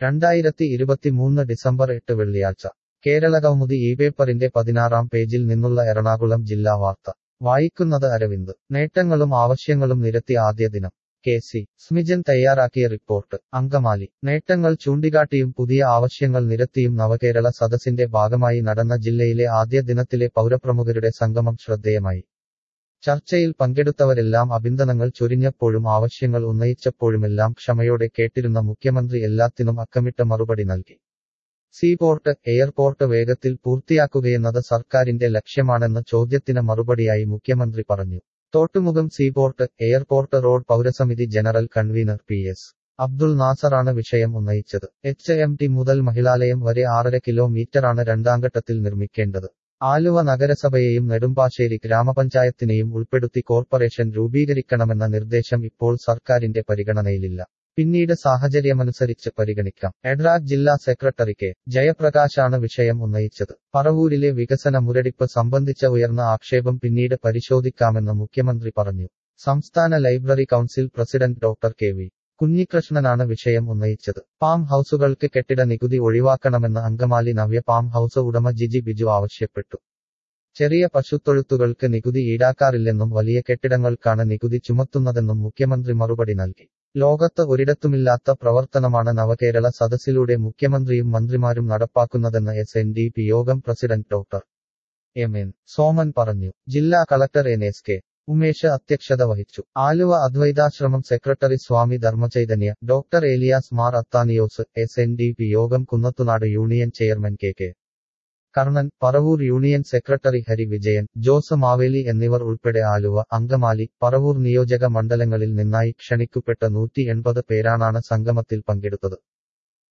രണ്ടായിരത്തി ഇരുപത്തിമൂന്ന് ഡിസംബർ എട്ട് വെള്ളിയാഴ്ച കേരള കൗമുദി ഈ പേപ്പറിന്റെ പതിനാറാം പേജിൽ നിന്നുള്ള എറണാകുളം ജില്ലാ വാർത്ത വായിക്കുന്നത് അരവിന്ദ് നേട്ടങ്ങളും ആവശ്യങ്ങളും നിരത്തി ആദ്യ ദിനം കെ സി സ്മിജൻ തയ്യാറാക്കിയ റിപ്പോർട്ട് അങ്കമാലി നേട്ടങ്ങൾ ചൂണ്ടിക്കാട്ടിയും പുതിയ ആവശ്യങ്ങൾ നിരത്തിയും നവകേരള സദസ്സിന്റെ ഭാഗമായി നടന്ന ജില്ലയിലെ ആദ്യ ദിനത്തിലെ പൗരപ്രമുഖരുടെ സംഗമം ശ്രദ്ധേയമായി ചർച്ചയിൽ പങ്കെടുത്തവരെല്ലാം അഭിനന്ദനങ്ങൾ ചൊരിഞ്ഞപ്പോഴും ആവശ്യങ്ങൾ ഉന്നയിച്ചപ്പോഴുമെല്ലാം ക്ഷമയോടെ കേട്ടിരുന്ന മുഖ്യമന്ത്രി എല്ലാത്തിനും അക്കമിട്ട മറുപടി നൽകി സീപോർട്ട് എയർപോർട്ട് വേഗത്തിൽ പൂർത്തിയാക്കുകയെന്നത് സർക്കാരിന്റെ ലക്ഷ്യമാണെന്ന ചോദ്യത്തിന് മറുപടിയായി മുഖ്യമന്ത്രി പറഞ്ഞു തോട്ടുമുഖം സീപോർട്ട് എയർപോർട്ട് റോഡ് പൗരസമിതി general convener P S Abdul നാസറാണ് വിഷയം ഉന്നയിച്ചത് എച്ച് എം ടി മുതൽ മഹിളാലയം വരെ ആറര കിലോമീറ്ററാണ് രണ്ടാംഘട്ടത്തിൽ നിർമ്മിക്കേണ്ടത് ആലുവ നഗരസഭയെയും നെടുമ്പാശ്ശേരി ഗ്രാമപഞ്ചായത്തിനെയും ഉൾപ്പെടുത്തി കോർപ്പറേഷൻ രൂപീകരിക്കണമെന്ന നിർദ്ദേശം ഇപ്പോൾ സർക്കാരിന്റെ പരിഗണനയിലില്ല പിന്നീട് സാഹചര്യമനുസരിച്ച് പരിഗണിക്കാം എഡ്രാഗ് ജില്ലാ സെക്രട്ടറി കെ ജയപ്രകാശാണ് വിഷയം ഉന്നയിച്ചത് പറവൂരിലെ വികസന മുരടിപ്പ് സംബന്ധിച്ച ഉയർന്ന ആക്ഷേപം പിന്നീട് പരിശോധിക്കാമെന്ന് മുഖ്യമന്ത്രി പറഞ്ഞു സംസ്ഥാന library council president doctor K V കുഞ്ഞികൃഷ്ണനാണ് വിഷയം ഉന്നയിച്ചത് പാം ഹൌസുകൾക്ക് കെട്ടിട നികുതി ഒഴിവാക്കണമെന്ന് അങ്കമാലി നവ്യ പാം ഹൌസ് ഉടമ ജിജി ബിജു ആവശ്യപ്പെട്ടു ചെറിയ പശുത്തൊഴുത്തുകൾക്ക് നികുതി ഈടാക്കാറില്ലെന്നും വലിയ കെട്ടിടങ്ങൾക്കാണ് നികുതി ചുമത്തുന്നതെന്നും മുഖ്യമന്ത്രി മറുപടി നൽകി ലോകത്ത് ഒരിടത്തുമില്ലാത്ത പ്രവർത്തനമാണ് നവകേരള സദസ്സിലൂടെ മുഖ്യമന്ത്രിയും മന്ത്രിമാരും നടപ്പാക്കുന്നതെന്ന് S N D P Yogam president doctor M N Soman പറഞ്ഞു ജില്ലാ collector N S K Umesh അധ്യക്ഷത വഹിച്ചു Aluva Advaithashramam secretary Swami Dharmachaitanya doctor Elias Mar Athanasios S N D P Yogam Kunnathunad union chairman K K Karnan Paravur union secretary Hari Vijayan Jose Maveli എന്നിവർ ഉൾപ്പെടെ ആലുവ അങ്കമാലി പറവൂർ നിയോജക മണ്ഡലങ്ങളിൽ നിന്നായി ക്ഷണിക്കപ്പെട്ട നൂറ്റി എൺപത് പേരാണ് സംഗമത്തിൽ പങ്കെടുത്തത്